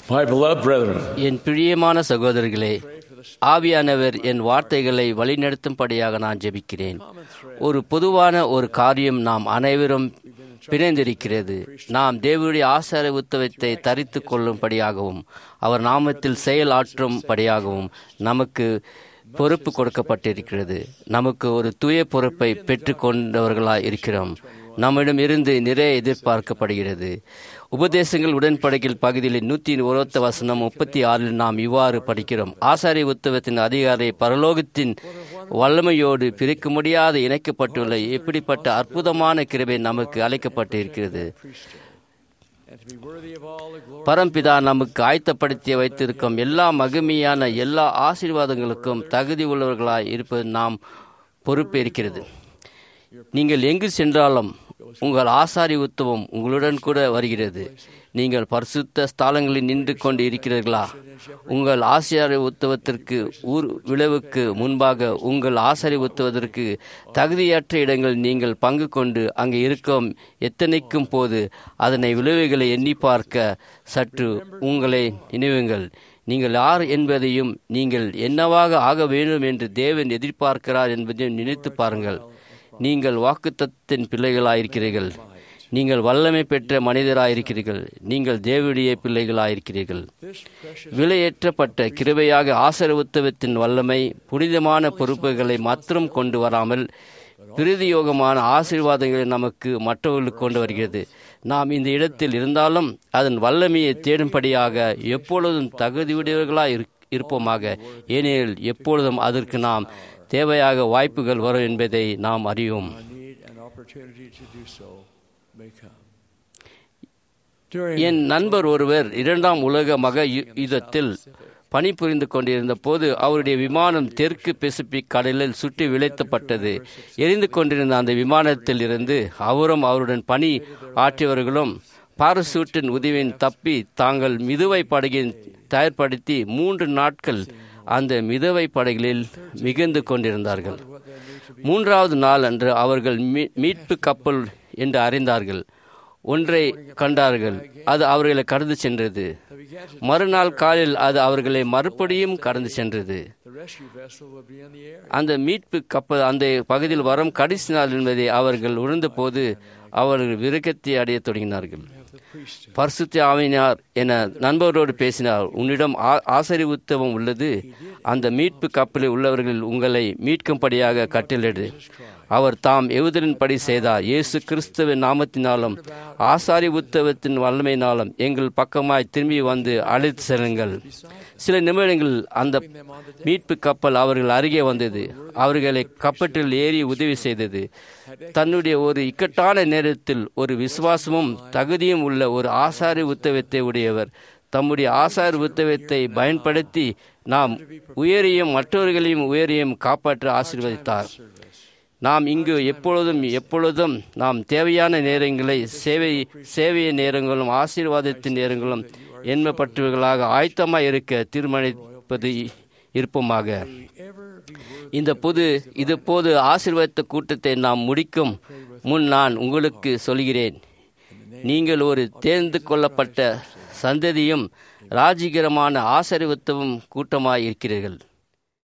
My beloved brethren, என் பிரியமான சகோதரர்களே ஆவியானவர் என் வார்த்தைகளை வழிநடத்தும்படியாக நான் ஜெபிக்கிறேன் ஒரு பொதுவான ஒரு காரியம் நாம் அனைவரும் பிணைந்திருக்கிறது நாம் தேவனுடைய ஆசார உத்தவத்தை தரித்து கொள்ளும்படியாகவும் அவர் நாமத்தில் செயல் ஆற்றும்படியாகவும் நமக்கு பொறுப்பு கொடுக்கப்பட்டிருக்கிறது நமக்கு ஒரு தூய பொறுப்பை பெற்றுக்கொண்டவர்களாய் இருக்கிறோம் நம்மிடம் இருந்து நிறைய எதிர்பார்க்கப்படுகிறது உபதேசங்கள் உடன்படிக்கையில் பகுதியில் நூற்றி ஒருத்த வசனம் முப்பத்தி ஆறில் நாம் இவ்வாறு படிக்கிறோம் ஆசாரிய உத்தவத்தின் அதிகாரி பரலோகத்தின் வல்லமையோடு பிரிக்க முடியாத இணைக்கப்பட்டுள்ள எப்படிப்பட்ட அற்புதமான கிருபை நமக்கு அழைக்கப்பட்டு இருக்கிறது and to be worthy of all the glory பரம்பிதா நமக்கு ஆயத்தப்படுத்தி வைத்திருக்கும் எல்லா மகிமையான எல்லா ஆசீர்வாதங்களுக்கும் தகுதி உள்ளவர்களாய் இருப்பது நாம் பொறுப்பு இருக்கிறது நீங்கள் எங்கு சென்றாலும் உங்கள் ஆசாரி உத்தவம் உங்களுடன் கூட வருகிறது நீங்கள் பரிசுத்த ஸ்தலங்களில் நின்று கொண்டு இருக்கிறீர்களா உங்கள் ஆசிரியர் உத்தவத்திற்கு ஊர் விளைவுக்கு முன்பாக உங்கள் ஆசாரி உத்தவதற்கு தகுதியற்ற இடங்கள் நீங்கள் பங்கு கொண்டு அங்கே இருக்கும் எத்தனைக்கும் போது அதனை விளைவுகளை எண்ணி பார்க்க சற்று உங்களை நினைவுங்கள் நீங்கள் யார் என்பதையும் நீங்கள் என்னவாக ஆக வேண்டும் என்று தேவன் எதிர்பார்க்கிறார் என்பதையும் நினைத்து பாருங்கள் நீங்கள் வாக்குத்தத்தின் பிள்ளைகளாயிருக்கிறீர்கள் நீங்கள் வல்லமை பெற்ற மனிதராயிருக்கிறீர்கள் நீங்கள் தேவனுடைய பிள்ளைகளாயிருக்கிறீர்கள் விலையேற்றப்பட்ட கிருபையாக ஆசர உத்தவத்தின் வல்லமை புனிதமான பொறுப்புகளை மாத்திரம் கொண்டு வராமல் பிரதியோகமான ஆசீர்வாதங்களை நமக்கு மற்றவர்களுக்கு கொண்டு வருகிறது நாம் இந்த இடத்தில் இருந்தாலும் அதன் வல்லமையை தேடும்படியாக எப்பொழுதும் தகுதியுடையவர்களாய் இருக்- இருப்போமாக ஏனெனில் எப்பொழுதும் அதற்கு நாம் தேவையாக வாய்ப்புகள் வரும் என்பதை நாம் அறிவோம் need an opportunity to do so may come. During என் நண்பர் ஒருவர் இரண்டாம் உலக மக யு- யுத்தத்தில் பணிபுரிந்து கொண்டிருந்த போது அவருடைய விமானம் தெற்கு பெசிபிக் கடலில் சுற்றி விளைத்தப்பட்டது எரிந்து கொண்டிருந்த அந்த விமானத்தில் இருந்து அவரும் அவருடன் பணி ஆற்றியவர்களும் பாரசூட்டின் உதவியின் தப்பி தாங்கள் மிதுவை படகின் தயார்படுத்தி மூன்று நாட்கள் அந்த மிதவை படகில் மிகுந்து கொண்டிருந்தார்கள் மூன்றாவது நாள் அன்று அவர்கள் மீ- மீட்பு கப்பல் என்று அறிந்தார்கள் ஒன்றை கண்டார்கள் அது அவர்களை கடந்து சென்றது மறுநாள் காலில் அது அவர்களை மறுபடியும் கடந்து சென்றது the rescue vessel will be in the air. அந்த மீட்பு கப்பல் அந்த பகுதியில் வரும் கடைசி நாள் என்பதை அவர்கள் உணர்ந்தபோது அவர்கள் விருக்கத்தை அடையத் தொடங்கினார்கள் The priesthood. பரிசுத்த ஆவினார் என நண்பரோடு பேசினார் உன்னிடம் ஆ- ஆசரி உத்தவம் உள்ளது அந்த மீட்பு கப்பலில் உள்ளவர்கள் உங்களை மீட்கும்படியாக கட்டளிடு அவர் தாம் எவுதலின்படி செய்தார் இயேசு கிறிஸ்துவின் நாமத்தினாலும் ஆசாரி உத்தவத்தின் வல்லமையினாலும் எங்கள் பக்கமாய் திரும்பி வந்து அழைத்து செல்லுங்கள் சில நிமிடங்கள் அந்த மீட்பு கப்பல் அவர்கள் அருகே வந்தது அவர்களை கப்பற்றில் ஏறி உதவி செய்தது தன்னுடைய ஒரு இக்கட்டான நேரத்தில் ஒரு விசுவாசமும் தகுதியும் உள்ள ஒரு ஆசாரி உத்தவத்தை உடையவர் தம்முடைய ஆசார் உத்தவத்தை பயன்படுத்தி நாம் உயரியும் மற்றவர்களையும் உயரியும் காப்பாற்ற ஆசீர்வதித்தார் நாம் இங்கு எப்பொழுதும் எப்பொழுதும் நாம் தேவையான நேரங்களை சேவை சேவைய நேரங்களும் ஆசீர்வாதத்தின் நேரங்களும் எண்மப்பட்டவர்களாக ஆயத்தமாய் இருக்க தீர்மானிப்பது இருப்போமாக Ever be worthy இந்த பொது இது போது ஆசீர்வாத கூட்டத்தை நாம் முடிக்கும் முன் நான் உங்களுக்கு சொல்கிறேன் நீங்கள் ஒரு தேர்ந்து கொள்ளப்பட்ட சந்ததியும் ராஜீகரமான ஆசீர்வத்தவும் கூட்டமாய் இருக்கிறீர்கள்